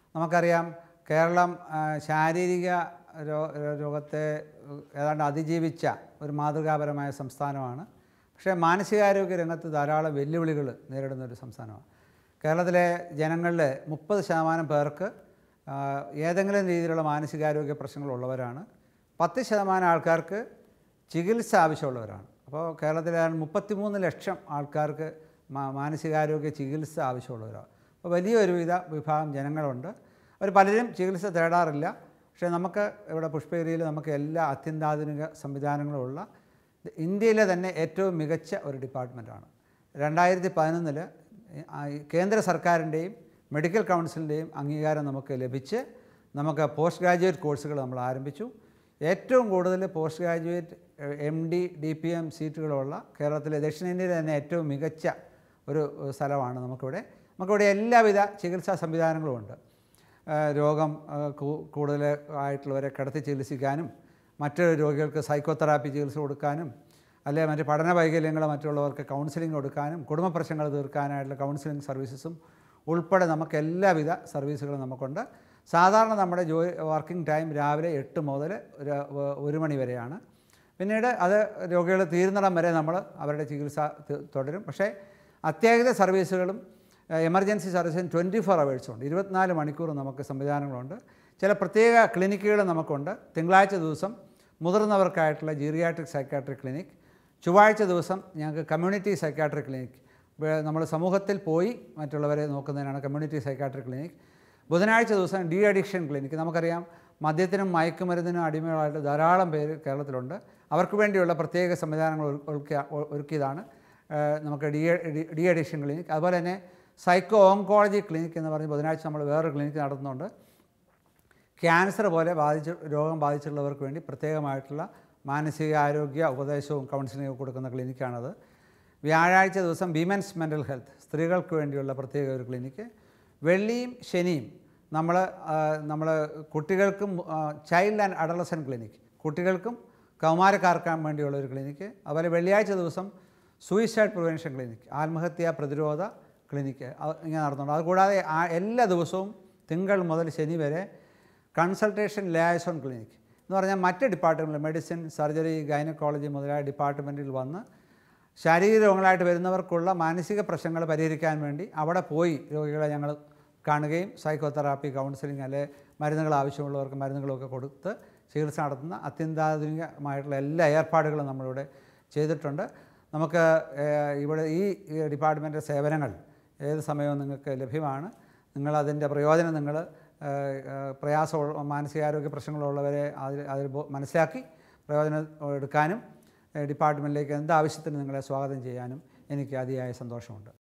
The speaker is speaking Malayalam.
നമുക്കറിയാം കേരളം ആ, ശാരീരിക രോ- രോഗത്തെ ഉം, ഏതാണ്ട് അതിജീവിച്ച ഒരു മാതൃകാപരമായ സംസ്ഥാനമാണ് പക്ഷേ മാനസികാരോഗ്യ രംഗത്ത് ധാരാളം വെല്ലുവിളികൾ നേരിടുന്ന ഒരു സംസ്ഥാനമാണ് കേരളത്തിലെ ജനങ്ങളിൽ മുപ്പത് ശതമാനം പേർക്ക് ആ, ഏതെങ്കിലും രീതിയിലുള്ള മാനസികാരോഗ്യ പ്രശ്നങ്ങളുള്ളവരാണ് പത്ത് ശതമാനം ആൾക്കാർക്ക് ചികിത്സ ആവശ്യമുള്ളവരാണ് അപ്പോൾ കേരളത്തിലെ മുപ്പത്തിമൂന്ന് ലക്ഷം ആൾക്കാർക്ക് മാ- മാനസികാരോഗ്യ ചികിത്സ ആവശ്യമുള്ളവരാണ് അപ്പോൾ വലിയൊരു വിധ വിഭാഗം ജനങ്ങളുണ്ട് അവർ പലരും ചികിത്സ തേടാറില്ല പക്ഷേ നമുക്ക് ഇവിടെ പുഷ്പഗിരിയിൽ നമുക്ക് എല്ലാ അത്യന്താധുനിക സംവിധാനങ്ങളും ഉള്ള ഇന്ത്യയിലെ തന്നെ ഏറ്റവും മികച്ച ഒരു ഡിപ്പാർട്ട്മെൻറ്റാണ് രണ്ടായിരത്തി പതിനൊന്നിൽ കേന്ദ്ര സർക്കാരിൻ്റെയും മെഡിക്കൽ കൗൺസിലിൻ്റെയും അംഗീകാരം നമുക്ക് ലഭിച്ച് നമുക്ക് പോസ്റ്റ് ഗ്രാജുവേറ്റ് കോഴ്സുകൾ നമ്മൾ ആരംഭിച്ചു ഏറ്റവും കൂടുതൽ post graduate M D D P M സീറ്റുകളുള്ള കേരളത്തിലെ ദക്ഷിണേന്ത്യയിലെ തന്നെ ഏറ്റവും മികച്ച ഒരു ഏഹ്, സ്ഥലമാണ് നമുക്കിവിടെ നമുക്കിവിടെ എല്ലാവിധ ചികിത്സാ സംവിധാനങ്ങളും ഉണ്ട് ഏഹ്, രോഗം ഏഹ്, കൂ- കൂടുതൽ ആയിട്ടുള്ളവരെ കിടത്തി ചികിത്സിക്കാനും മറ്റ് രോഗികൾക്ക് സൈക്കോതെറാപ്പി ചികിത്സ കൊടുക്കാനും അല്ലെ മറ്റ് പഠന വൈകല്യങ്ങൾ മറ്റുള്ളവർക്ക് കൗൺസിലിംഗ് കൊടുക്കാനും കുടുംബ പ്രശ്നങ്ങൾ തീർക്കാനായിട്ടുള്ള കൗൺസിലിംഗ് സർവീസസും ഉൾപ്പെടെ നമുക്ക് എല്ലാവിധ സർവീസുകളും നമുക്കുണ്ട് സാധാരണ നമ്മുടെ ജോ വർക്കിംഗ് ടൈം രാവിലെ എട്ട് മുതൽ ഒരു ഒരു മണി വരെയാണ് പിന്നീട് അത് രോഗികൾ തീരുന്നിടം വരെ നമ്മൾ അവരുടെ ചികിത്സ ത- തുടരും പക്ഷേ അത്യാഹിത സർവീസുകളും എമർജൻസി സർവീസും ട്വൻറ്റി ഫോർ അവേഴ്സും ഉണ്ട് ഇരുപത്തിനാല് മണിക്കൂർ നമുക്ക് സംവിധാനങ്ങളുണ്ട് ചില പ്രത്യേക ക്ലിനിക്കുകൾ നമുക്കുണ്ട് തിങ്കളാഴ്ച ദിവസം മുതിർന്നവർക്കായിട്ടുള്ള ജീറിയാട്രിക് സൈക്കാട്രിക് ക്ലിനിക് ചൊവ്വാഴ്ച ദിവസം ഞങ്ങൾക്ക് കമ്മ്യൂണിറ്റി സൈക്കാട്രിക് ക്ലിനിക് നമ്മൾ സമൂഹത്തിൽ പോയി മറ്റുള്ളവരെ നോക്കുന്നതിനാണ് കമ്മ്യൂണിറ്റി സൈക്കാട്രിക് ക്ലിനിക് ബുധനാഴ്ച ദിവസം ഡി അഡിക്ഷൻ ക്ലിനിക്ക് നമുക്കറിയാം മദ്യത്തിനും മയക്കുമരുന്നിനും അടിമകളായിട്ട് ധാരാളം പേര് കേരളത്തിലുണ്ട് അവർക്ക് വേണ്ടിയുള്ള പ്രത്യേക സംവിധാനങ്ങൾ ഒരു- ഒരുക്കിയ ഒ- ഒരുക്കിയതാണ് ഏഹ് നമുക്ക് ഡി ഡി അഡിക്ഷൻ ക്ലിനിക് അതുപോലെ തന്നെ സൈക്കോ ഓങ്കോളജി ക്ലിനിക് എന്ന് പറഞ്ഞ് ബുധനാഴ്ച നമ്മൾ വേറൊരു ക്ലിനിക്ക് നടത്തുന്നുണ്ട് ക്യാൻസർ പോലെ ബാധിച്ച് രോഗം ബാധിച്ചിട്ടുള്ളവർക്ക് വേണ്ടി പ്രത്യേകമായിട്ടുള്ള മാനസികാരോഗ്യ ഉപദേശവും കൗൺസിലിംഗും കൊടുക്കുന്ന ക്ലിനിക്കാണത് വ്യാഴാഴ്ച ദിവസം വിമൻസ് മെൻ്റൽ ഹെൽത്ത് സ്ത്രീകൾക്ക് വേണ്ടിയുള്ള പ്രത്യേക ഒരു ക്ലിനിക്ക് വെള്ളിയും ശനിയും നമ്മൾ നമ്മൾ കുട്ടികൾക്കും ചൈൽഡ് ആൻഡ് അഡലസൻ ക്ലിനിക് കുട്ടികൾക്കും കൗമാരക്കാർക്കാൻ വേണ്ടിയുള്ള ഒരു ക്ലിനിക്ക് അതുപോലെ വെള്ളിയാഴ്ച ദിവസം സൂയിസൈഡ് പ്രിവെൻഷൻ ക്ലിനിക് ആത്മഹത്യാ പ്രതിരോധ ക്ലിനിക്ക് അത് ഇങ്ങനെ നടത്തുന്നുണ്ട് അതുകൂടാതെ ആ എല്ലാ ദിവസവും തിങ്കൾ മുതൽ ശനി വരെ കൺസൾട്ടേഷൻ ലയാസോൺ ക്ലിനിക് എന്ന് പറഞ്ഞാൽ മറ്റ് ഡിപ്പാർട്ട്മെൻറ്റിൽ മെഡിസിൻ സർജറി ഗൈനക്കോളജി മുതലായ ഡിപ്പാർട്ട്മെൻറ്റിൽ വന്ന് ശാരീരിക രോഗങ്ങളായിട്ട് വരുന്നവർക്കുള്ള മാനസിക പ്രശ്നങ്ങൾ പരിഹരിക്കാൻ വേണ്ടി അവിടെ പോയി രോഗികളെ ഞങ്ങൾ കാണുകയും സൈക്കോതെറാപ്പി കൗൺസിലിംഗ് അല്ലെ മരുന്നുകൾ ആവശ്യമുള്ളവർക്ക് മരുന്നുകളൊക്കെ കൊടുത്ത് ചികിത്സ നടത്തുന്ന അത്യന്താധുനികമായിട്ടുള്ള എല്ലാ ഏർപ്പാടുകളും നമ്മളിവിടെ ചെയ്തിട്ടുണ്ട് നമുക്ക് ഏഹ്, ഇവിടെ ഈ ഡിപ്പാർട്ട്മെൻറ്റ് സേവനങ്ങൾ ഏത് സമയവും നിങ്ങൾക്ക് ലഭ്യമാണ് നിങ്ങളതിൻ്റെ പ്രയോജനം നിങ്ങൾ പ്രയാസം മാനസികാരോഗ്യ പ്രശ്നങ്ങളുള്ളവരെ അതിൽ അതിൽ ബോ- മനസ്സിലാക്കി പ്രയോജനം എടുക്കാനും ഏഹ്, ഡിപ്പാർട്ട്മെൻറ്റിലേക്ക് എന്താവശ്യത്തിന് നിങ്ങളെ സ്വാഗതം ചെയ്യാനും എനിക്ക് അതിയായ സന്തോഷമുണ്ട്